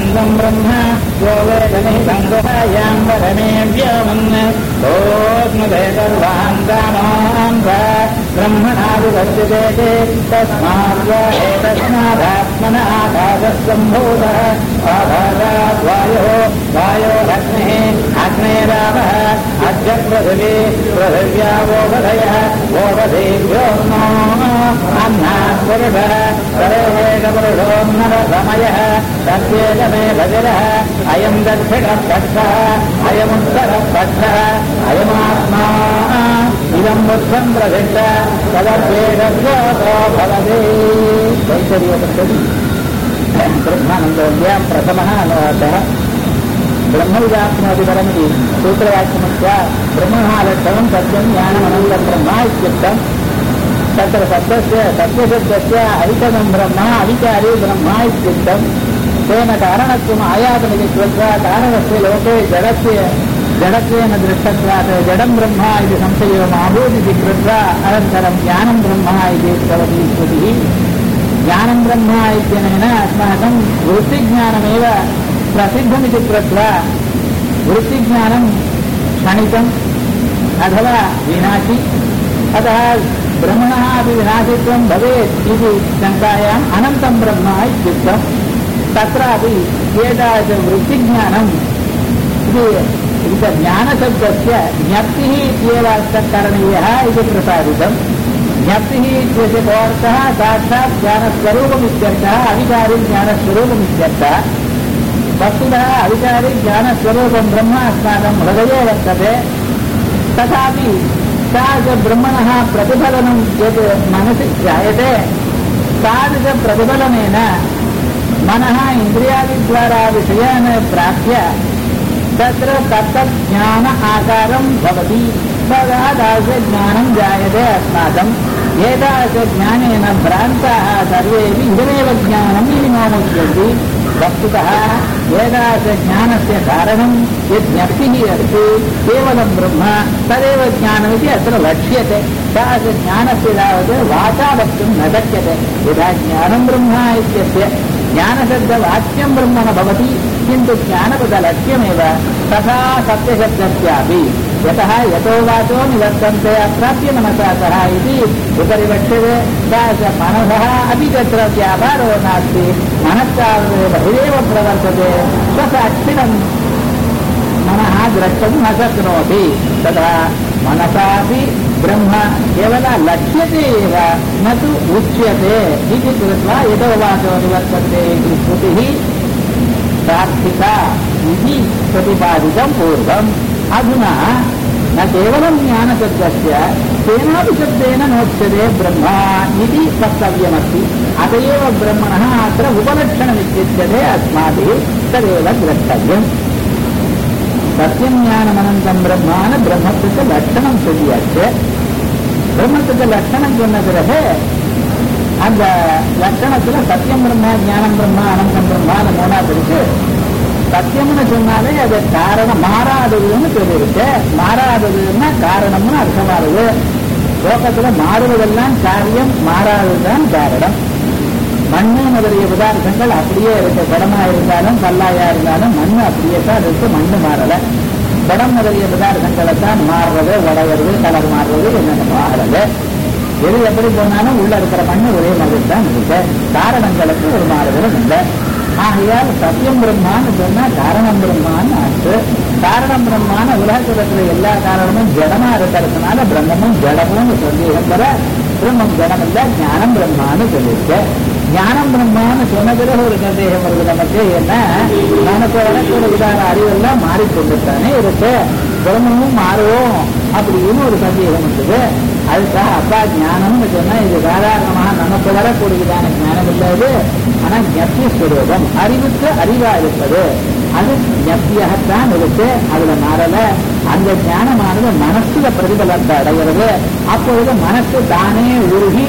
ஞானமனந்தம் பிரம்ம யோ வேதனிதம் குஹாயாம்பரமே வியோமன் ஓஸ்மதேதர்வாந்தாமாந்த ब्रह्मणादिवर्तिते तस्माद् एतस्मादात्मन आकाशसम्भूतः आधारात् वायोः वायोरग्निः अग्नेरावः अद्य पृथिवी पृथिव्यावोपधयः ओपधेभ्योऽन्नो अन्नात् पुरुषः सरेहेकपुरुषोन्नरसमयः तस्येदमे भजरः अयम् दक्षिणः पक्षः अयमुत्तरः पक्षः अयमात्मा इदम् बुद्धम् प्रसिद्ध तदर्थेषो भवति तैतरीयपद्धति ब्रह्मानन्दोऽध्याम् प्रथमः अनुवादः ब्रह्मविदात्मोऽपि परमिति सूत्रवाक्यमस्य ब्रह्मणः लक्षणम् सत्यम् ज्ञानमनन्तम् ब्रह्म इत्युक्तम् तत्र सत्यस्य सत्यशब्दस्य ऐकमम् ब्रह्म अविचारी ब्रह्म इत्युक्तम् तेन कारणत्वम् आयातमिति कृत्वा कारणस्य लोके जडस्य जडत्वेन दृष्टत्वात् जडम् ब्रह्म इति संशयोमाभूदिति कृत्वा अनन्तरम् ज्ञानम् ब्रह्म इति भवति श्रुतिः ज्ञानम् ब्रह्म इत्यनेन अस्माकं वृत्तिज्ञानमेव प्रसिद्धमिति कृत्वा वृत्तिज्ञानं क्षणिकम् अथवा विनाशि अतः ब्रह्मणः अपि विनाशित्वं भवेत् इति शङ्कायाम् अनन्तं ब्रह्म इत्युक्तम् तत्रापि एतादृशवृत्तिज्ञानम् इति इति ज्ञानशब्दस्य ज्ञप्तिः इत्येव अर्थः करणीयः इति प्रतिपादितम् ज्ञप्तिः इत्यस्य कोऽर्थः साक्षात् ज्ञानस्वरूपमित्यर्थः अविचारि ज्ञानस्वरूपमित्यर्थः वस्तुतः अविचारि ज्ञानस्वरूपं ब्रह्म अस्माकं हृदये वर्तते तथापि तादृशब्रह्मणः प्रतिफलनं यत् मनसि जायते तादृशप्रतिफलनेन मनः इन्द्रियादिद्वारा विषयान् प्राप्य तत्र तत्तत् ज्ञान आकारं भवति तदा तादृशज्ञानं जायते अस्माकम् एतादृशज्ञानेन भ्रान्ताः सर्वेपि इदमेव ज्ञानम् इति मामुच्यन्ति वस्तुतः एतादृशज्ञानस्य कारणं यत् ज्ञप्तिः अस्ति केवलं ब्रह्म तदेव ज्ञानमिति अत्र लक्ष्यते तादृशज्ञानस्य तावत् वाचा वक्तुं न शक्यते यदा ज्ञानं ब्रह्म इत्यस्य ज्ञानशब्दवाक्यं ब्रह्म न भवति किन्तु ज्ञानपदलक्ष्यमेव तथा सत्यशब्दस्यापि यतः यतो वाचो निवर्तन्ते अप्राप्य मनसा सह इति उपरि वक्ष्यते स मनसः अपि तत्र व्यापारो नास्ति मनस्तावत् बहिरेव प्रवर्तते स्वसाक्षिणं मनः द्रष्टुं न शक्नोति तदा मनसापि ब्रह्म केवल लक्ष्यते एव न तु उच्यते इति कृत्वा यतो वाचो निवर्तन्ते इति श्रुतिः प्रार्थिता इति प्रतिपादितं पूर्वम् अधुना न केवलं ज्ञानशब्दस्य केनापि शब्देन नोच्यते ब्रह्म इति वक्तव्यमस्ति अत एव ब्रह्मणः अत्र उपलक्षणमित्युच्यते अस्माभिः तदेव द्रष्टव्यम् சத்தியம் ஞானமனந்தம் பிரம்மான பிரம்மத்துக்கு லட்சணம் சொல்லியாச்சு பிரம்மத்துக்கு லட்சணம் சொன்ன பிறகு அந்த லட்சணத்துல சத்தியம் பிரம்மா ஞானம் பிரம்மா அனந்தம் பிரம்மா அந்த மூணா பிரிச்சு சத்தியம்னு சொன்னாலே அது காரணம் மாறாததுன்னு சொல்லியிருக்கு மாறாததுன்னா காரணம்னு அர்த்தமாகுது லோகத்துல மாறுவதெல்லாம் காரியம் மாறாததுதான் காரணம் மண்ணு முதலிய பதார்த்தங்கள் அப்படியே இருக்கு குடமா இருந்தாலும் கல்லாயா இருந்தாலும் மண் அப்படியே தான் இருக்கு மண்ணு மாறல குடம் முதலிய பதார்த்தங்களை தான் மாறுறது உடையிறது கலர் மாறுறது என்னென்ன மாறுறது எது எப்படி போனாலும் உள்ள இருக்கிற மண்ணு ஒரே மாதிரி தான் இருக்கு காரணங்களுக்கு ஒரு மாறுதலும் இல்லை ஆகையால் சத்தியம் பிரம்மான்னு சொன்னா காரணம் பிரம்மான்னு ஆச்சு காரணம் பிரம்மான உலகத்துல எல்லா காரணமும் ஜடமா இருக்கிறதுனால பிரம்மமும் ஜடமும் சந்தேகம் வர பிரம்மம் ஜடம் இல்ல ஞானம் பிரம்மான்னு சொல்லியிருக்கு ஞானம் பிரம்மான்னு சொன்ன பிறகு ஒரு சந்தேகம் வருது நமக்கு என்ன நமக்கு வரக்கூடியதான அறிவெல்லாம் மாறிக்கொண்டுத்தானே இருக்கு பிரம்மமும் மாறுவோம் அப்படின்னு ஒரு சந்தேகம் இருக்குது அதுக்காக அப்பா ஞானம்னு சொன்னா இது சாதாரணமாக நமக்கு வரக்கூடியதான ஞானம் இல்லாது ஆனா ஞப்தி ஸ்வரூபம் அறிவுக்கு அறிவா இருப்பது அது ஞப்தியாகத்தான் இருக்கு அதுல மாறல அந்த ஞானமானது மனசுல பிரதிபலத்தை அடைகிறது அப்பொழுது மனசு தானே உருகி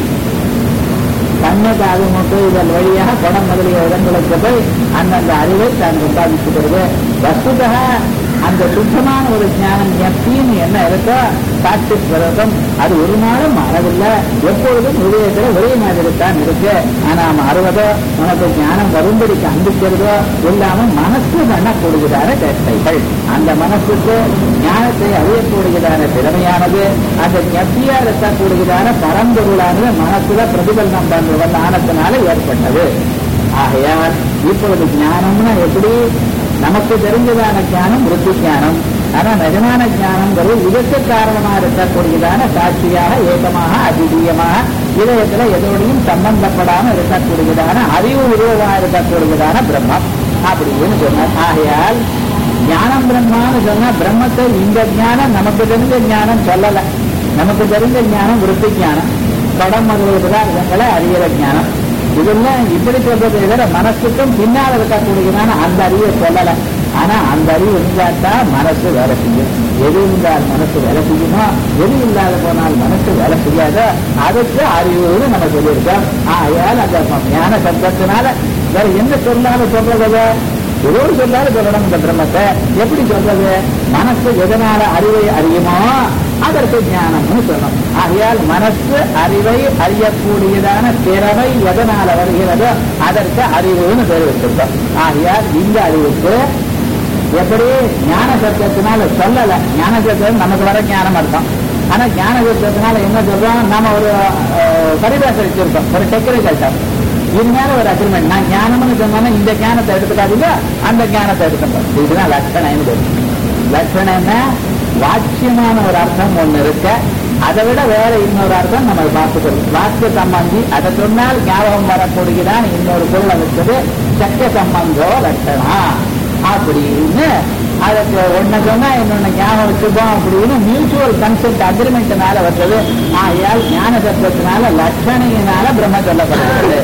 கண்ணு காது மூட்டு இதன் வழியாக குடம் முதலிய இடங்களுக்கு போய் அந்தந்த அறிவை தான் உண்டாதிக்கிறது வஸ்துதா அந்த சுத்தமான ஒரு ஞானம் ஞப்தின்னு என்ன இருக்கோ சாட்சி ஸ்வரூபம் அது ஒரு நாளும் மாறவில்லை எப்பொழுதும் ஹிருதயத்துல ஒரே மாதிரி தான் இருக்கு ஆனா மாறுவதோ உனக்கு ஞானம் வரும்படி காண்பிக்கிறதோ இல்லாம மனசு பண்ணக்கூடியதான சேஷ்டைகள் அந்த மனசுக்கு ஞானத்தை அறியக்கூடியதான திறமையானது அந்த ஞப்தியா இருக்கக்கூடியதான பரம்பொருளானது மனசுல பிரதிபலனம் பண்றவன் ஆனத்தினால ஏற்பட்டது ஆகையால் இப்பொழுது ஞானம்னா எப்படி நமக்கு தெரிஞ்சதான ஞானம் விருத்தி ஞானம் ஆனா நிஜமான ஞானம்ங்கிறது இதற்கு காரணமாக இருக்கக்கூடியதான சாட்சியாக ஏகமாக அதிதீயமாக இதயத்துல எதோடையும் சம்பந்தப்படாம இருக்கக்கூடியதான அறிவு உருவமாக இருக்கக்கூடியதான பிரம்மம் அப்படின்னு சொன்னார் ஆகையால் ஞானம் பிரம்மான்னு சொன்னா பிரம்மத்தை இந்த ஞானம் நமக்கு தெரிஞ்ச ஞானம் சொல்லல நமக்கு தெரிஞ்ச ஞானம் விருத்தி ஞானம் படம் முதலிய பதார்த்தங்களை அறிகிற ஞானம் இதெல்லாம் இப்படி சொல்றதை விட மனசுக்கும் பின்னால் இருக்கக்கூடியதான அந்த அறிவை சொல்லல ஆனா அந்த அறிவு இருந்தால்தான் மனசு வேலை செய்யும் எது இருந்தால் மனசு வேலை செய்யுமோ எது இல்லாத போனால் மனசு வேலை செய்யாதோ அதுக்கு அறிவுன்னு நம்ம சொல்லியிருக்கோம் ஆகையால் அந்த ஞான சப்தத்தினால வேற என்ன சொல்லாலும் சொல்றது ஏதோ ஒரு சொல்லாலும் சொல்லணும் இந்த பிரம்மத்தை எப்படி சொல்றது மனசு எதனால அறிவை அறியுமோ அதற்கு ஞானம்னு சொல்லணும் ஆகையால் மனசு அறிவை அறியக்கூடியதான திறமை எதனால வருகிறதோ அதற்கு அறிவுன்னு பேர் வச்சிருக்கோம் ஆகையால் இந்த அறிவுக்கு எப்படி ஞான சப்தத்தினால சொல்லல ஞான சப்தம் நமக்கு வர ஞானம் அர்த்தம் ஆனா ஞான சப்தத்தினால என்ன சொல்றோம் நாம ஒரு அஹ், பரிபாஷை வச்சிருக்கோம் ஒரு டெக்னிக்கல் டேம் இது மேல ஒரு அக்ரிமெண்ட் நான் ஞானம்னு சொன்னா இந்த ஞானத்தை எடுத்துக்காதீங்க அந்த ஞானத்தை எடுத்துக்கணும் இதுதான் லட்சணம் பேரு. லட்சணம் என்ன வாட்சியமான ஒரு அர்த்தம் ஒண்ணு இருக்க அதை விட வேற இன்னொரு அர்த்தம் நம்ம பார்த்துக்கணும் வாக்கிய சம்பந்தி அதை சொன்னால் ஞாபகம் வரக்கூடியதான் இன்னொரு பொருள் இருக்குது சக்க சம்பந்தோ லட்சணம் அப்படின்னு அதுக்கு ஒண்ணு சொன்னா இன்னொன்னு ஞாபகம் வச்சுப்போம் அப்படின்னு மியூச்சுவல் கன்செப்ட் அக்ரிமெண்ட்னால வந்தது ஆகையால் ஞான சப்தத்தினால லட்சணையினால பிரம்ம சொல்லப்படுகிறது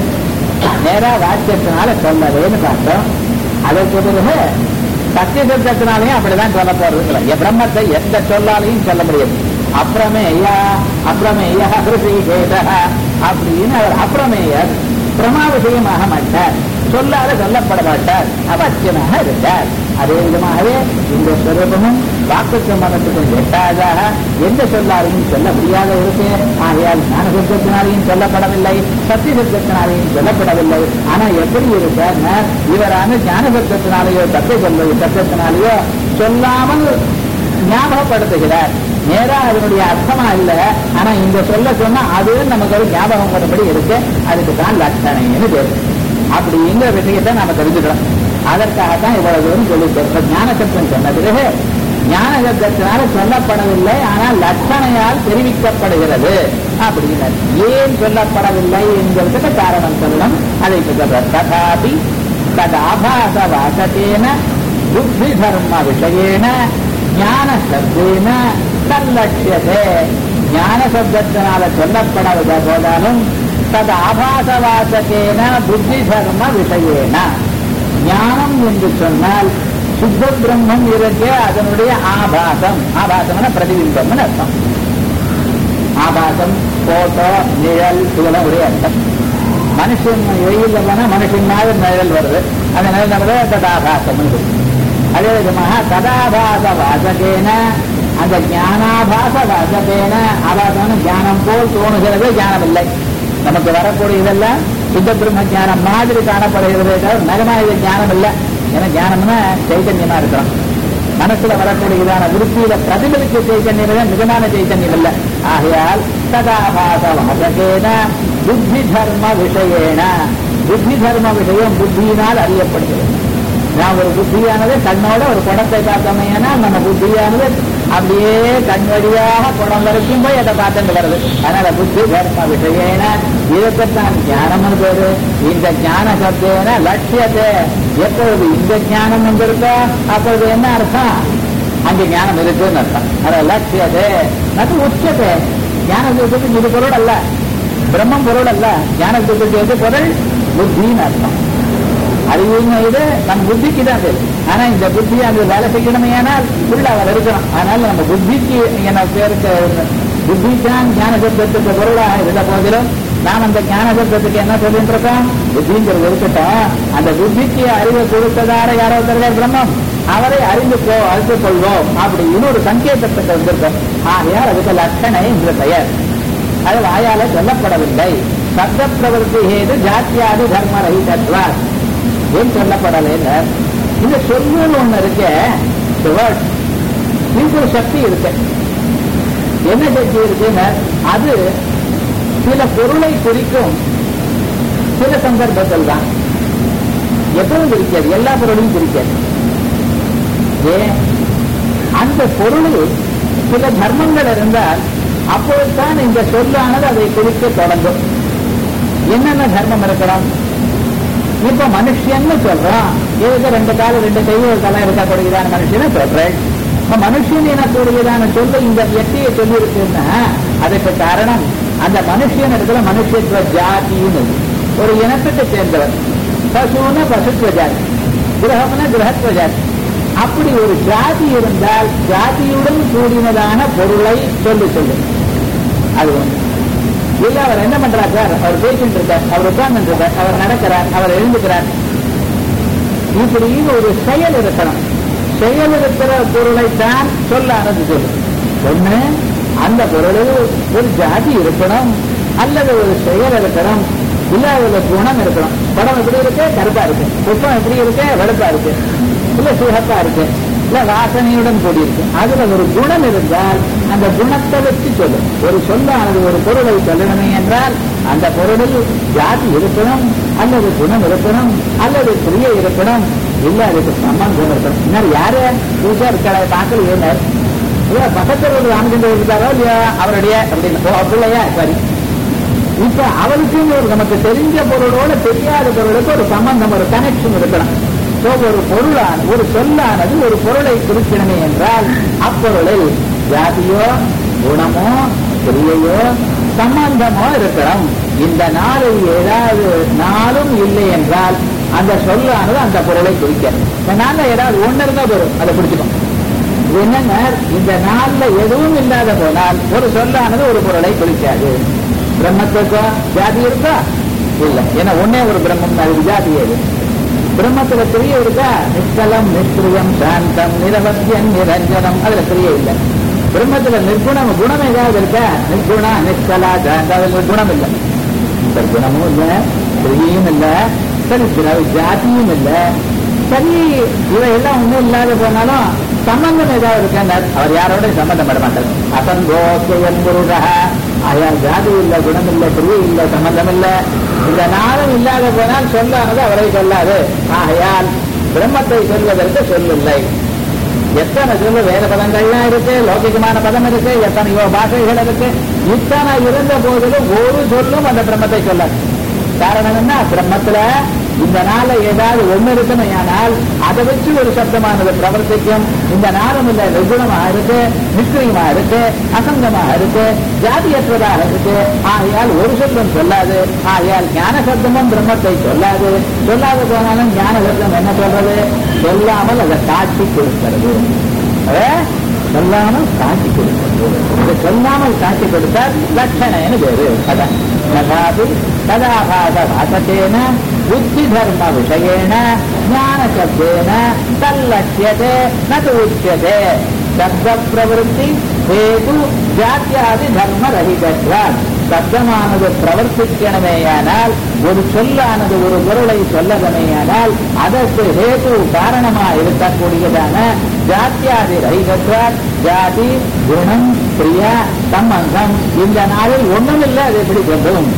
நேரா வாக்கியத்தினால சொல்லவேன்னு பார்த்தோம் அதற்கு பிறகு சத்திய சப்தத்தினாலையும் அப்படிதான் சொல்ல போறது இல்லை என் பிரம்மத்தை எந்த சொல்லாலையும் சொல்ல முடியாது அப்புறமேயா அப்புறமேய ஹிருஷிகேஷ அப்படின்னு அவர் அப்புறமேயர் பிரமா விஷயமாக மாட்டார் சொல்லாத சொல்லப்பட மாட்டார் அவசியமாக இருக்கார் அதே விதமாகவே இந்த ஸ்வரூபமும் வாக்கு மனத்துக்கும் எட்டாதாக எந்த சொல்லாலையும் சொல்ல முடியாத இருக்கு ஆகையால் ஞான சப்தத்தினாலையும் சொல்லப்படவில்லை சத்திய சப்தத்தினாலையும் சொல்லப்படவில்லை ஆனா எப்படி இருக்கார்னா இவரான ஞான சப்தத்தினாலேயோ தத்துவ சொல்ல சப்தத்தினாலேயோ சொல்லாமல் ஞாபகப்படுத்துகிறார் நேரா அதனுடைய அர்த்தமா இல்ல ஆனா இந்த சொல்ல சொன்னா அது நமக்கு ஒரு ஞாபகம் வரும்படி இருக்கு அதுக்கு தான் லட்சணைன்னு பேரு அப்படிங்கிற விஷயத்தை நாம தெரிஞ்சுக்கிறோம் அதற்காகத்தான் இவ்வளவு தூரம் சொல்லியிருக்கோம் இப்ப ஞான சப்தம் சொன்ன பிறகு ஞான சப்தத்தினால சொல்லப்படவில்லை ஆனால் லட்சணையால் தெரிவிக்கப்படுகிறது அப்படிங்கிறார் ஏன் சொல்லப்படவில்லை என்கிறதுக்கு காரணம் சொல்லணும் அதை இப்ப சொல்றார் ததாபி ததாபாச வாசத்தேன புத்தி தர்ம விஷயேன ஞான சப்தேன தல்லட்சியதே ஞான சப்தத்தினால சொல்லப்படாத போதாலும் தது ஆபாசவாசகேன புத்தி தர்ம விஷயேன ஞானம் என்று சொன்னால் சுத்த பிரம்மம் இருக்கே அதனுடைய ஆபாசம் ஆபாசம்னா பிரதிபிம்பம்னு அர்த்தம் ஆபாசம் போட்டோ நிழல் இதெல்லாம் ஒரே அர்த்தம் மனுஷன் வெயில்ல போனா மனுஷன் மாதிரி நிழல் வருது அந்த நிழல் நம்ம ததாபாசம் அதே விதமாக ததாபாச வாசகேன அந்த ஞானாபாச வாசகேன ஆபாசம் ஞானம் போல் தோணுகிறது ஞானம் இல்லை நமக்கு வரக்கூடிய இதெல்லாம் சுத்த பிரம்ம ஞானம் மாதிரி காணப்படுகிறதே தவிர நகமா இது ஞானம் இல்லை ஏன்னா ஞானம்னா சைத்தன்யமா இருக்கிறோம் மனசுல வரக்கூடியதான விருத்தியில பிரதிபலிக்க சைத்தன்யம் இல்லை, நிஜமான சைத்தன்யம் இல்லை ஆகையால் சதாபாச வாசகேன புத்தி தர்ம விஷயேன புத்தி தர்ம விஷயம் புத்தியினால் அறியப்படுகிறது நான் ஒரு புத்தியானது கண்ணோட ஒரு குடத்தை பார்த்தோமையானா நம்ம புத்தியானது அப்படியே கண் வழியாக குடம் வரைக்கும் போய் அதை பார்த்துட்டு வருது அதனால புத்தி தர்ம விஷயேன இதுக்குத்தான் ஞானம்னு பேரு இந்த ஞான சப்தேன லட்சியத்தை எப்பொழுது இந்த ஞானம் வந்திருக்கோ அப்பொழுது என்ன அர்த்தம் அங்க ஞானம் இருக்குன்னு அர்த்தம் அத லட்சியதே அது உச்சத்தை ஞானத்துக்கு இது பொருள் அல்ல பிரம்மம் பொருள் அல்ல ஞானத்துக்கு எது பொருள் புத்தின்னு அர்த்தம் அறிவுன்னு இது நம்ம புத்திக்கு தான் அது ஆனா இந்த புத்தி அது வேலை செய்யணுமே ஆனால் உள்ள அவர் இருக்கணும் அதனால நம்ம புத்திக்கு என்ன பேருக்கு புத்தி தான் ஞான சப்தத்துக்கு பொருளாக இருந்த போதிலும் நாம் அந்த ஞான சப்தத்துக்கு என்ன சொல்லிட்டு இருக்கோம் புத்திங்கிறது இருக்கட்டும் அந்த புத்திக்கு அறிவை கொடுத்ததார யாரோ ஒருத்தர் பிரம்மம் அவரை அறிந்து போ அறிந்து கொள்வோம் அப்படின்னு ஒரு சங்கேதத்துக்கு வந்திருக்கோம் ஆகையால் அதுக்கு லட்சணை என்று பெயர் அது வாயால சொல்லப்படவில்லை சப்த பிரவருத்தி ஹேது ஜாத்தியாதி தர்ம ரஹிதத்வார் ஏன் சொல்லப்படலை இந்த சொல்லுன்னு ஒண்ணு இருக்கு the word. இதுக்கு ஒரு சக்தி இருக்கு என்ன சக்தி இருக்குன்னா அது சில பொருளை குறிக்கும் சில சந்தர்ப்பத்தில் தான் எப்பவும் குறிக்காது எல்லா பொருளையும் குறிக்காது ஏன் அந்த பொருளில் சில தர்மங்கள் இருந்தால் அப்பொழுதுதான் இந்த சொல்லானது அதை குறிக்க தொடங்கும் என்னென்ன தர்மம் இருக்கணும் இப்ப மனுஷன்னு சொல்றோம் எதுக்கு ரெண்டு காலம் ரெண்டு கை ஒரு தலை இருக்கக்கூடியதான மனுஷனை சொல்றேன் இப்ப மனுஷன் எனக்கூடியதான சொல்ல இந்த எட்டியை சொல்லி இருக்குன்னா அதுக்கு காரணம் அந்த மனுஷன் இடத்துல மனுஷத்துவ ஜாதின்னு ஒரு இனத்துக்கு சேர்ந்தவர் பசுன்னா பசுத்துவ ஜாதி கிரகம்னா கிரகத்துவ ஜாதி அப்படி ஒரு ஜாதி இருந்தால் ஜாதியுடன் கூடினதான பொருளை சொல்லி சொல்லு அது ஒன்று இல்ல அவர் என்ன பண்றார் சார் அவர் பேசிட்டு இருக்கார் அவர் உட்கார்ந்து இருக்கார் அவர் நடக்கிறார் அவர் எழுந்துக்கிறார் இப்படின்னு ஒரு செயல் இருக்கணும் செயல் இருக்கிற பொருளை தான் சொல்ல ஆரம்பிச்சது ஒண்ணு அந்த பொருளில் ஒரு ஜாதி இருக்கணும் அல்லது ஒரு செயல் இருக்கணும் இல்ல அதுல குணம் இருக்கணும் படம் எப்படி இருக்கு கருப்பா இருக்கு புஷ்பம் எப்படி இருக்கு வெளுப்பா இருக்கு இல்ல சுகப்பா இருக்கு இல்ல வாசனையுடன் கூடியிருக்கு அதுல ஒரு குணம் இருந்தால் அந்த குணத்தை வச்சு சொல்லும் ஒரு சொல்லானது ஒரு பொருளை சொல்லணுமே என்றால் அந்த பொருளில் ஜாதி இருக்கணும் அல்லது குணம் இருக்கணும் அல்லது கிரியை இருக்கணும் இல்ல அதுக்கு சம்பந்தம் இருக்கணும் இன்னும் யாரு பூஜா இருக்கிற பார்க்கல ஏனர் இல்ல பக்கத்தில் ஒரு ராமச்சந்திர இருக்காரோ இல்லையா அவருடைய அப்படின்னு ஓ பிள்ளையா சரி இப்ப அவருக்கு ஒரு நமக்கு தெரிஞ்ச பொருளோட தெரியாத பொருளுக்கு ஒரு சம்பந்தம் ஒரு கனெக்ஷன் இருக்கணும் So, ஒரு பொருளான ஒரு சொல்லானது ஒரு பொருளை குறிக்கணுமே என்றால் அப்பொருளில் ஜாதியோ குணமோ கிரியையோ சம்பந்தமோ இருக்கணும் இந்த நாளில் ஏதாவது நாளும் இல்லை என்றால் அந்த சொல்லானது அந்த பொருளை குறிக்க இந்த நாள்ல ஏதாவது ஒண்ணு இருந்தா வரும் அதை பிடிச்சிக்கும் இது என்னன்னா இந்த நாள்ல எதுவும் இல்லாத போனால் ஒரு சொல்லானது ஒரு பொருளை குறிக்காது பிரம்மத்துக்கோ ஜாதி இருக்கா இல்ல ஏன்னா ஒன்னே ஒரு பிரம்மம் அது ஜாதி எது பிரம்மத்துல கிரிய இருக்கா நிஷ்கலம் நிஷ்கிரியம் சாந்தம் நிரவத்தியம் நிரஞ்சனம் அதுல கிரிய இல்லை பிரம்மத்துல நிர்குணம் குணம் ஏதாவது இருக்கா நிர்குணா நிஷ்கலா சாந்த அதுல குணம் இல்லை சரி குணமும் இல்ல கிரியும் இல்ல சரி பிறகு ஜாதியும் இல்ல சரி இவையெல்லாம் ஒண்ணும் இல்லாத போனாலும் சம்பந்தம் ஏதாவது இருக்கார் அவர் யாரோட சம்பந்தம் பட மாட்டார் அசங்கோக்கியம் குருடா அயால் ஜாதி இல்ல குணம் இல்ல பிரிய இல்ல சம்பந்தம் இல்ல இந்த நாளும் இல்லாத போனால் சொல்லானது அவரை சொல்லாது ஆகையால் பிரம்மத்தை சொல்வதற்கு சொல்லில்லை எத்தனை சொல்லு வேத பதங்கள்லாம் இருக்கு லௌகிகமான பதம் இருக்கு எத்தனையோ பாஷைகள் இருக்கு இத்தனை இருந்த போதிலும் ஒரு சொல்லும் அந்த பிரம்மத்தை சொல்லாது காரணம் என்ன பிரம்மத்துல இந்த நாள்ல ஏதாவது ஒண்ணு இருக்கணும் ஆனால் அதை வச்சு ஒரு சப்தமானது பிரவர்த்திக்கும் இந்த நாளும் இல்ல நிர்குணமா இருக்கு நிஷ்கிரியமா இருக்கு அசங்கமா இருக்கு ஜாதியற்றதாக இருக்கு ஆகையால் ஒரு சப்தம் சொல்லாது ஆகையால் ஞான சப்தமும் பிரம்மத்தை சொல்லாது சொல்லாது போனாலும் ஞான சப்தம் என்ன சொல்றது சொல்லாமல் அதை காட்சி கொடுக்கிறது அதே சொல்லாமல் காட்சி கொடுக்கிறது இதை சொல்லாமல் காட்சி கொடுத்தால் லட்சணன்னு பேரு அதான் ததாபி ததாபாத வாசத்தேன புத்தி தர்ம விஷயேன ஞான சப்தேன தல்லட்சியதே நது உச்சியதே சப்த பிரவருத்தி ஹேது ஜாத்தியாதி தர்ம ரஹிதத்வான் சப்தமானது பிரவர்த்திக்கணுமேயானால் ஒரு சொல்லானது ஒரு பொருளை சொல்லணுமேயானால் அதற்கு ஹேது காரணமா இருக்கக்கூடியதான ஜாத்தியாதி ரஹிதத்வான் ஜாதி குணம் பிரியா சம்பந்தம் இந்த நாளில் ஒண்ணுமில்லை அது எப்படி சொல்லும்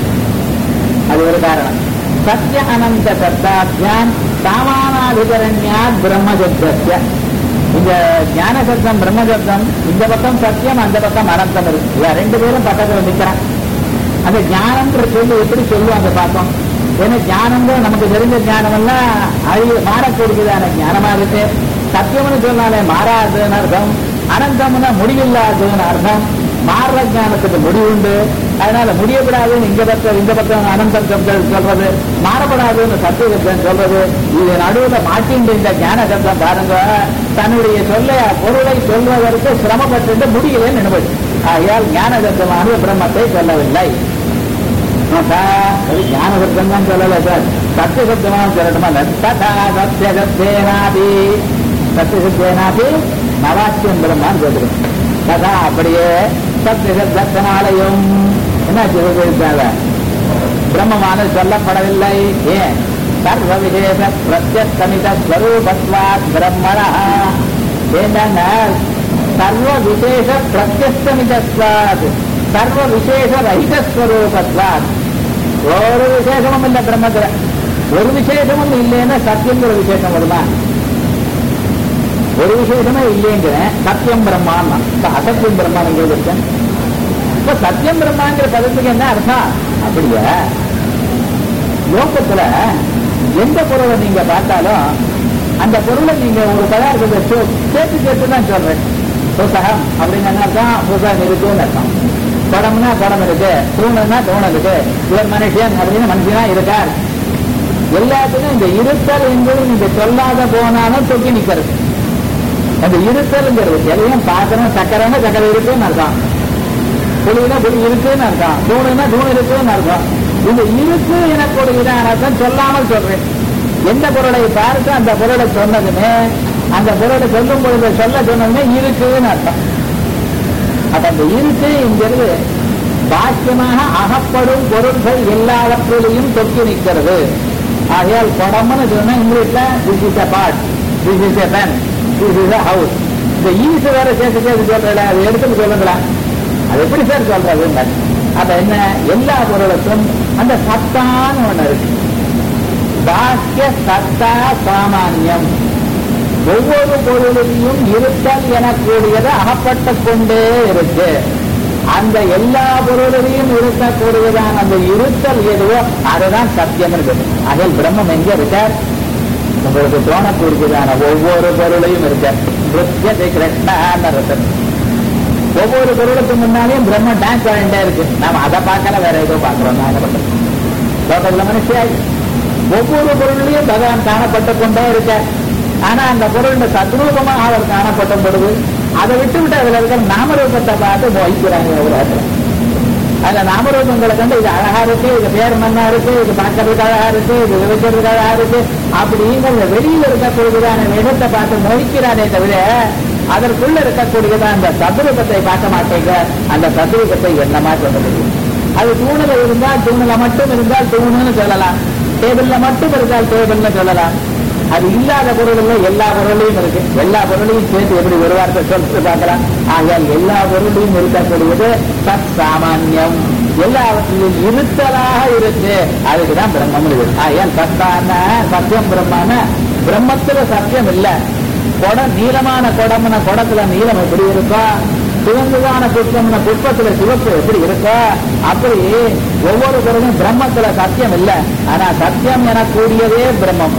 அது ஒரு காரணம் சத்ய அனந்த சப்தாபியான் சாமானாதிகரண்யாத் பிரம்மசப்தஸ்ய இந்த ஞான சப்தம் பிரம்மசப்தம் இந்த பக்கம் சத்தியம் அந்த பக்கம் அனந்தம் இருக்கு இவன் ரெண்டு பேரும் பக்கத்துல நிக்கிறான் அந்த ஞானம்ன்ற சொல்லி எப்படி சொல்லுவாங்க பார்ப்போம் ஏன்னா ஞானம்தான் நமக்கு தெரிஞ்ச ஞானம் எல்லாம் அழிவு மாறக்கூடியதான ஞானமா இருக்கு சத்தியம்னு சொன்னாலே மாறாதுன்னு அர்த்தம் அனந்தம்னா முடிவில்லாததுன்னு அர்த்தம் மாறுற ஞானத்துக்கு முடிவுண்டு அதனால முடியப்படாதுன்னு இங்க பக்கம் இந்த பக்கம் அனந்தம் சப்தம் சொல்றது மாறப்படாதுன்னு சத்தியசப்தம் சொல்றது இது நடுவுல மாட்டின்ற இந்த ஞான சப்தம் பாருங்க தன்னுடைய சொல்ல பொருளை சொல்வதற்கு சிரமப்பட்டு முடியலன்னு நினைவு ஆகையால் ஞான சப்தமானது பிரம்மத்தை சொல்லவில்லை ததா அது ஞான சப்தம் தான் சொல்லல சார் சத்திய சப்தமா சொல்லட்டுமா இல்ல? ததா சத்திய சப்தேனாபி சத்திய சப்தேனாபி நவாக்கியம் பிரம்மான்னு சொல்றோம் ததா அப்படியே சத்திய சப்தத்தினாலையும் என்ன சொல்லிருக்காங்க பிரம்மமானது சொல்லப்படவில்லை ஏன் சர்வ விசேஷ பிரத்யஸ்தமித ஸ்வரூபத்வாத் பிரம்மணா ஏன்னா சர்வ விசேஷ பிரத்யஸ்தமிதஸ்வாத் சர்வ விசேஷ ரஹித ஸ்வரூபத்வாத் ஒரு விசேஷமும் இல்லை பிரம்மத்துல ஒரு விசேஷமும் இல்லைன்னா சத்தியங்கிற விசேஷம் வருமா ஒரு விசேஷமே இல்லைங்கிறேன் சத்தியம் பிரம்மான் அசத்தியம் பிரம்மான் இருக்கேன் இப்ப சத்தியம் பிரம்மாங்கிற பதத்துக்கு என்ன அர்த்தம் அப்படியா லோகத்துல எந்த பொருளை நீங்க பார்த்தாலும் அந்த பொருளை நீங்க ஒரு பதார்த்தத்தை சே- சேர்த்து சேர்த்து தான் சொல்றேன் புத்தகம் அப்படின்னு என்ன அர்த்தம் புத்தகம் இருக்குன்னு அர்த்தம் படம்னா படம் இருக்கு தூணுன்னா தூண் இருக்கு இவர் மனுஷன் அப்படின்னு மனுஷனா இருக்கார் எல்லாத்துக்கும் இந்த இருத்தல் என்பது நீங்க சொல்லாத போனாலும் தொக்கி நிக்கிறது அந்த இருத்தல்ங்கிறது எதையும் பார்க்கணும் சக்கரைன்னா சக்கரை இருக்குன்னு அர்த்தம் புலினா புலி இருக்குன்னு அர்த்தம் தூணுனா தூண் இருக்குன்னு அர்த்தம் இந்த இருக்கு எனக்கு ஒரு இதான அர்த்தம் சொல்லாமல் சொல்றேன் எந்த பொருளை பார்த்து அந்த பொருளை சொன்னதுமே அந்த பொருளை சொல்லும் பொழுது சொல்ல சொன்னதுமே இருக்குன்னு அர்த்தம் அப்ப அந்த இருக்கு என்கிறது பாக்கியமாக அகப்படும் பொருட்கள் எல்லாவற்றிலையும் தொக்கி நிற்கிறது ஆகையால் குடம்னு சொன்னா இங்கிலீஷ்ல this is a pot this is a pen this is a house இந்த ஈஸ் வேற சேர்த்து சேர்த்து சொல்றல அதை எடுத்து சொல்லுங்களா அது எப்படி சார் சொல்றது அப்ப என்ன எல்லா பொருளுக்கும் அந்த சத்தான்னு ஒண்ணு இருக்கு பாக்கிய சத்தா சாமானியம் ஒவ்வொரு பொருளையும் இருத்தல் எனக்கூடியது அகப்பட்டு கொண்டே இருக்கு அந்த எல்லா பொருளையும் இருக்கக்கூடியதான அந்த இருத்தல் எதுவோ அதுதான் சத்தியம் இருக்குது அதில் பிரம்மம் எங்க இருக்கார் உங்களுக்கு தோணக்கூடியதான ஒவ்வொரு பொருளையும் இருக்க நிருத்தியத்தை கிருஷ்ணான்னு இருக்கு ஒவ்வொரு பொருளுக்கு முன்னாலேயும் பிரம்ம டான்ஸ் ஆகிட்டே இருக்கு நாம அதை பார்க்கல வேற ஏதோ பார்க்கிறோம் நான் என்ன பண்றது லோகத்துல மனுஷியாய் ஒவ்வொரு பொருளையும் பகவான் காணப்பட்டு கொண்டே இருக்க ஆனா அந்த பொருள் சத்ரூபமாக அவர் காணப்படும் பொழுது அதை விட்டு விட்டு அதுல இருக்கிற நாமரூபத்தை பார்த்து மோகிக்கிறாங்க உலகத்துல அதுல நாமரூபங்களை கண்டு இது அழகா இருக்கு இது பேர் மண்ணா இருக்கு இது பார்க்கறதுக்கு அழகா இருக்கு இது விளைக்கிறதுக்கு அழகா இருக்கு அப்படிங்கிற வெளியில இருக்கக்கூடியதான இடத்தை பார்த்து மோகிக்கிறானே தவிர அதற்குள்ள இருக்கக்கூடியதான் அந்த சதுரூபத்தை பார்க்க மாட்டேங்க அந்த சதுரூபத்தை என்னமா சொல்ல முடியும் அது தூணுல இருந்தால் தூணுல மட்டும் இருந்தால் தூணுன்னு சொல்லலாம் டேபிள்ல மட்டும் இருந்தால் டேபிள்னு சொல்லலாம் அது இல்லாத பொருள்ல எல்லா பொருளையும் இருக்கு எல்லா பொருளையும் சேர்த்து எப்படி ஒரு வார்த்தை சொல்லிட்டு பார்க்கலாம் ஆகையால் எல்லா பொருளையும் இருக்கக்கூடியது சத் சாமான்யம் எல்லாவற்றிலும் இருத்தலாக இருக்கு அதுக்குதான் பிரம்மம் இருக்கு ஆகையால் சத்தான சத்தியம் பிரம்மான பிரம்மத்துல சத்தியம் இல்ல குடம் நீளமான குடம்னா குடத்துல நீளம் எப்படி இருக்கோ சிவந்துதான புஷ்பம்னா புஷ்பத்துல சிவப்பு எப்படி இருக்கோ அப்படி ஒவ்வொரு பொருளும் பிரம்மத்துல சத்தியம் இல்ல ஆனா சத்தியம் எனக்கூடியதே பிரம்மம்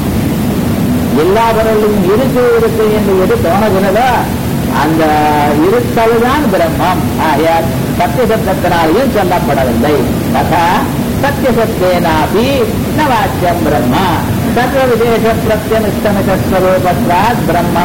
எல்லா பொருளையும் இருக்கு இருக்கு என்று எது தோணுகிறதோ அந்த இருத்தல்தான் பிரம்மம் ஆகையால் சத்திய சப்தத்தினாலேயும் சொல்லப்படவில்லை ததா சத்திய சத்தியனாபி ந வாக்கியம் பிரம்மா சர்வ விசேஷ பிரத்யனிஷ்டமிஸ்வரூபத்வாத் பிரம்மண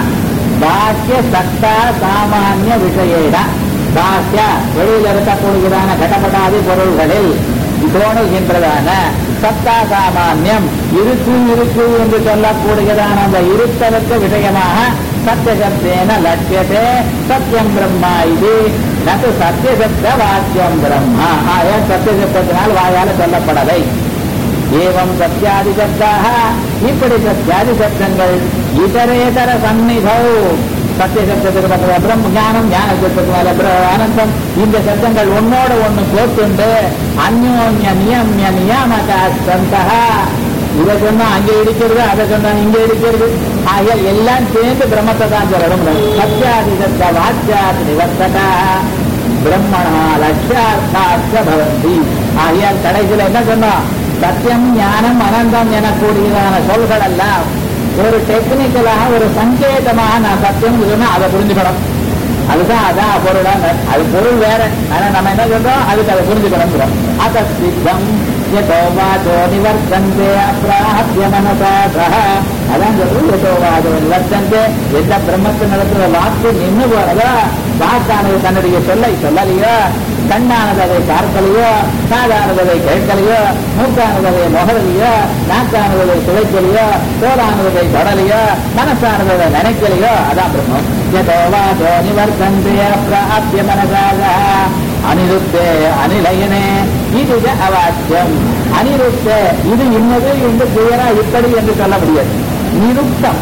பாக்கிய சத்தா சாமானிய விஷயேன பாக்கிய வெளியில் இருக்கக்கூடியதான கடப்படாதி பொருள்களில் தோணுகின்றதான சத்தா சாமானியம் இருக்கு இருக்கு என்று சொல்லக்கூடியதான அந்த இருத்தலுக்கு விஷயமாக சத்தியசப்தேன லட்சியதே சத்தியம் பிரம்மா இது நது சத்தியசப்த வாக்கியம் பிரம்மா ஆய சத்தியசப்தத்தினால் வாயால சொல்லப்படலை ஏவம் சத்தியாதி சப்தாக இப்படி சத்தியாதி சப்தங்கள் இதரேதர சந்நிதௌ சத்திய சப்தத்துக்கு பக்கத்துல பிரம்ம ஞானம் ஞான சப்தத்துக்கு மேல பிர- அனந்தம் இந்த சப்தங்கள் ஒன்னோட ஒண்ணு கோத்துண்டு அந்யோன்ய நியம்ய நியாமக சந்தக இதை சொன்னா அங்க இடிக்கிறது அதை சொன்னா இங்க இடிக்கிறது ஆகிய எல்லாம் சேர்ந்து பிரம்மத்தை தான் சொல்லணும் சத்தியாதி சப்த வாக்கியாதி நிவர்த்தகா பிரம்மணா லட்சியார்த்தாச்ச பவந்தி ஆகையால் கடைசியில் என்ன சொன்னோம் சத்தியம் ஞானம் அனந்தம் எனக்கூடியதான சொல்கள் எல்லாம் ஒரு டெக்னிக்கலாக ஒரு சங்கேதமாக நான் சத்தியம் சொன்னா அதை புரிஞ்சுக்கணும் அதுதான் அதான் பொருள் அது பொருள் வேற ஆனா நம்ம என்ன சொல்றோம் அதுக்கு அதை புரிஞ்சுக்கணும் அத சித்தம் யதோ வாச்சோ நிவர்த்தந்தே அப்ராஹ்ய மனசா சஹ அதான் சொல்றது யதோ வா தேவாதோ நிவர்த்தந்தே எந்த பிரம்மத்து நடத்துற வாக்கு நின்று போறதோ வாக்கானது தன்னுடைய சொல்லை சொல்லலையோ கண்ணானது அதை பார்க்கலையோ காதானது அதை கேட்கலையோ மூக்கானது அதை முகலையோ நாக்கானது அதை சுவைக்கலையோ தோலானது அதை தொடலையோ மனசானது அதை நினைக்கலையோ அதான் பிரம்மம் யதோவாதோ நிவர்த்தந்தே பிராப்திய மனதாக அனிருத்தே அனிலயனே இது அவாக்கியம் அனிருத்த இது இன்னது என்று கிளியரா இப்படி என்று சொல்ல முடியாது நிருப்தம்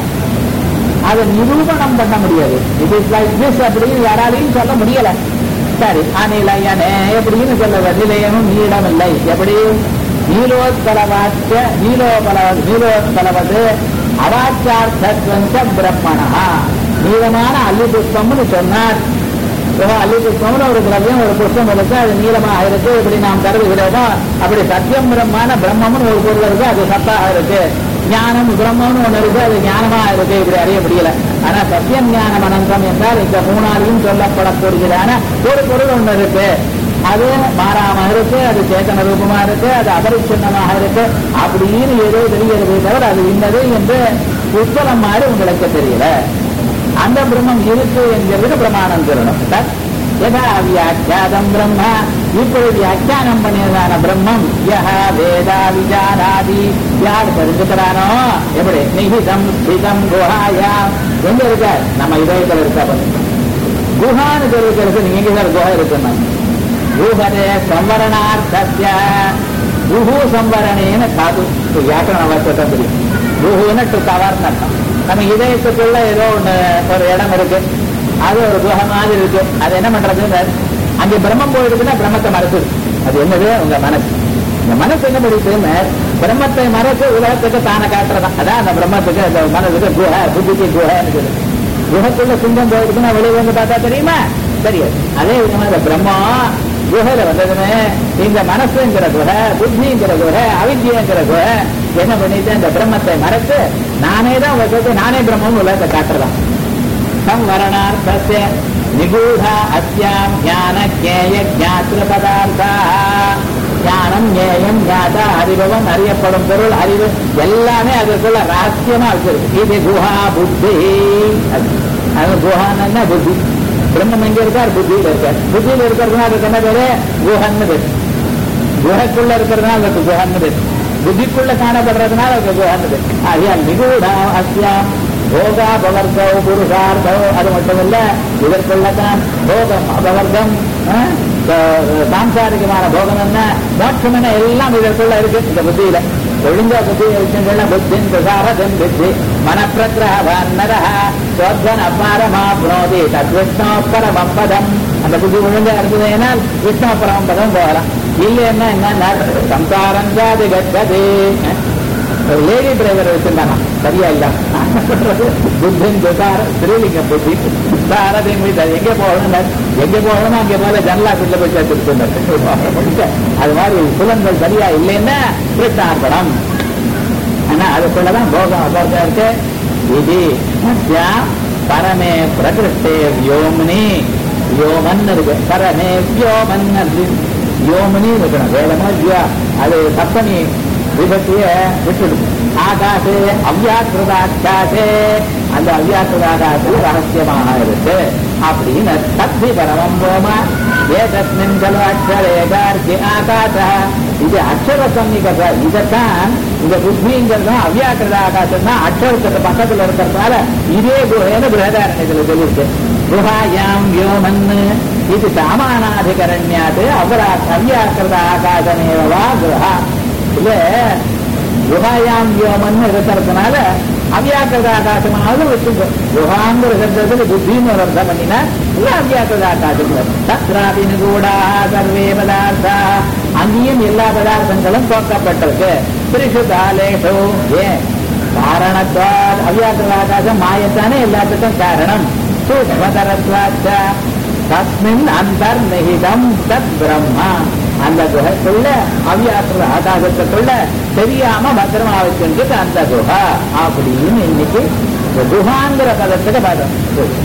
அதை நிரூபணம் பண்ண முடியாது இது இஸ் லைக் திஸ் அப்படின்னு யாராலையும் சொல்ல முடியல சரி அநிலையனே எப்படின்னு சொல்லுவது நிலையனும் நீளம் இல்லை எப்படி நீலோத்பலவாச்ச நீலோபல நீலோத்பலவது அவாச்சார்த்தத்வஞ்ச பிரம்மணா நீளமான அல்லி புஷ்பம்னு சொன்னார் இப்போ அல்லி புஷ்பம்னு ஒரு திரவியம் ஒரு புஷ்பம் இருக்கு அது நீளமாக இருக்கு இப்படி நாம் கருதுகிறோமோ அப்படி சத்தியம் பிரம்மான பிரம்மம்னு ஒரு பொருள் இருக்கு அது சத்தாக இருக்கு ஞானம் பிரம்மம்னு ஒண்ணு இருக்கு அது ஞானமா இருக்கு இப்படி அறிய முடியல ஆனா சத்தியம் ஞானம் அனந்தம் என்றால் இந்த மூணாலையும் சொல்லப்படக்கூடியதான ஒரு பொருள் ஒண்ணு இருக்கு அது மாறாம இருக்கு அது சேத்தன ரூபமா இருக்கு அது அபரிச்சின்னமாக இருக்கு அப்படின்னு ஏதோ தெரிகிறது தவிர அது இன்னது என்று உட்பலம் மாதிரி உங்களுக்கு தெரியல அந்த பிரம்மம் இருக்கு என்கிறது பிரமாணம் சொல்லணும் தத் யதா வியாக்கியாதம் பிரம்ம இப்பொழுது வியாக்கியானம் பண்ணியதான பிரம்மம் யஹ வேதா விஜானாதி யார் தெரிஞ்சுக்கிறானோ எப்படி நிகிதம் ஸ்திதம் குஹாயா எங்க இருக்க நம்ம இதயத்தில் இருக்கா பாருங்க குஹான்னு தெரிவிக்கிறது நீங்க எங்க சார் குஹா இருக்குன்னா குஹரே சம்வரணார்த்தஸ்ய குஹு சம்வரணேன்னு காது வியாக்கரண வார்த்தை தெரியும் குஹுன்னு கவர்னு அர்த்தம் நம்ம இதயத்துக்குள்ள ஏதோ ஒண்ணு ஒரு இடம் இருக்கு அது ஒரு குஹ மாதிரி இருக்கு அது என்ன பண்றது அங்கே பிரம்மம் போயிடுதுன்னா பிரம்மத்தை மறைச்சிது அது என்னது உங்க மனசு இந்த மனசு என்ன படிக்குதுன்னு பிரம்மத்தை மறைச்சு உலகத்துக்கு தானே காட்டுறதா அதான் அந்த பிரம்மத்துக்கு அந்த மனசுக்கு குஹ புத்திக்கு குஹன்னு சொல்லு குஹத்துள்ள சிங்கம் போயிடுதுன்னா வெளியே வந்து பார்த்தா தெரியுமா தெரியாது அதே விதமா இந்த பிரம்மம் குகையில வந்ததுன்னு இந்த மனசுங்கிற குகை புத்திங்கிற குகை அவித்தியங்கிற குகை என்ன பண்ணிட்டு இந்த பிரம்மத்தை மறைச்சு நானே தான் வசதி நானே பிரம்மம் உலகத்தை காட்டுறதான் சம்வரணார்த்தஸ்ய நிகூட அஸ்யாம் ஞான கேய ஞாத்திர பதார்த்தா ஞானம் ஞேயம் ஞாதா அறிபவன் அறியப்படும் பொருள் அறிவு எல்லாமே அதுக்குள்ள ரகசியமா வச்சிருக்கு இது குஹா புத்தி அது- அது குஹான்னு புத்தி பிரம்மம் எங்க இருக்கார் புத்தியில இருக்கார் புத்தியில இருக்கிறதுனால அதுக்கு என்ன பேரு குஹன்னு பேரு குஹைக்குள்ள இருக்கிறதுனால அதுக்கு குஹன்னு பேரு புத்திக்குள்ள காணப்படுறதுனால அதுக்கு குஹன்னு பேரு ஆகையால் நிகூடா அஸ்யாம் போகா பவர்கோ புருஷார்த்தோ அது மட்டுமல்ல இதற்குள்ளதான் போகம் அபவர்க்கம் ஆ, ச- சாம்சாரிகமான போகம் என்ன மோட்சம் என்ன எல்லாம் இதற்குள்ள இருக்கு இந்த புத்தியில ஒழுங்கா புத்தி விஷயங்கள்ல புத்தின் பிரசாரதன் புத்தி மனப்பிரகிரகவன்னர சோத்வன் அபாரமாப்னோதி தத்விஷ்ணோ பரமம் பதம் அந்த புத்தி ஒழுங்கா இருந்ததுனால் விஷ்ணு பரமம் பதம் போகலாம் இல்லைன்னா என்ன சம்சாரம் ஜாதி கச்சது ஒரு லேடி டிரைவர் வச்சிருந்தாங்க சரியா இல்ல புத்தின் துசார ஸ்ரீலிங்க புத்தி சாரதி மீது எங்க போகணும் எங்க போகணுமோ அங்க போல ஜன்னலா வீட்டுல போய் சேர்த்துட்டு அது மாதிரி புலன்கள் சரியா இல்லைன்னா கிருஷ்ணார்ப்பணம் ஆனா அதுக்குள்ளதான் போகம் அபர்த்தம் இருக்கு இது மத்தியா பரமே பிரகிருஷ்டே வியோமினி வியோமன் இருக்கு பரமே வியோமன் இருக்கு வியோமினி இருக்கணும் வேதமா வியா அது சப்தமி விபத்திய விட்டுடும் ஆகாசே அவ்யாக்கிருதாக்காசே அந்த அவ்யாக்கிருதாகாசு ரகசியமாக இருக்கு அப்படின்னு தத்தி பரமம் போமா ஏதஸ்மின் கலு அக்ஷரே கார்கி ஆகாச இது அக்ஷர சம்மிகத இதைத்தான் இந்த புத்திங்கிறதும் அவ்யாக்கிருத ஆகாசம் தான் அக்ஷரத்துக்கு பக்கத்துல இருக்கிறதுனால இதே குஹேன்னு பிரகதாரண்யத்துல சொல்லியிருக்கு குஹாயாம் வியோமன் இது சாமானாதிகரண்யாது அவரா அவ்யாக்கிருத ஆகாசமேவா குஹா இல்ல குஹாயாம் வியோமன் இருக்கிறதுனால அவ்யாக்கிருத ஆகாசமாவது வச்சுக்கோ குஹாங்கிற சப்தத்துல புத்தின்னு ஒரு அர்த்தம் பண்ணினா இல்ல அவ்யாக்கிருத ஆகாசம் வரும். தத்ராபி நிகூடா சர்வே பதார்த்தா அங்கேயும் எல்லா பதார்த்தங்களும் தோக்கப்பட்டிருக்கு திரிஷு காலேஷு ஏன் காரணத்வாத் அவ்யாக்கிருத ஆகாசம் மாயத்தானே எல்லாத்துக்கும் காரணம் சூக்மதரத்வாச்ச தஸ்மின் அந்தர்நிகிதம் தத் பிரம்மா அந்த குகைக்குள்ள அவ்யாக்கிர ஆகாசத்துக்குள்ள தெரியாம பத்திரமா வச்சிருக்கு அந்த குஹா அப்படின்னு இன்னைக்கு இந்த குஹாங்கிற பதத்துக்கு பதம்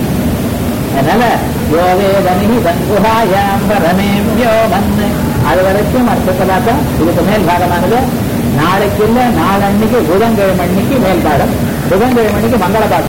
அதனால யோவேதனி சங்குஹாயாம் பரமே யோமன் அது வரைக்கும் அர்த்தத்தை பார்த்தோம் இதுக்கு மேல் பாகமானது நாளைக்கு இல்ல நாளன்னைக்கு புதன்கிழமை அன்னைக்கு மேல்பாடம் புதன்கிழமை அன்னைக்கு மங்கள பாடம்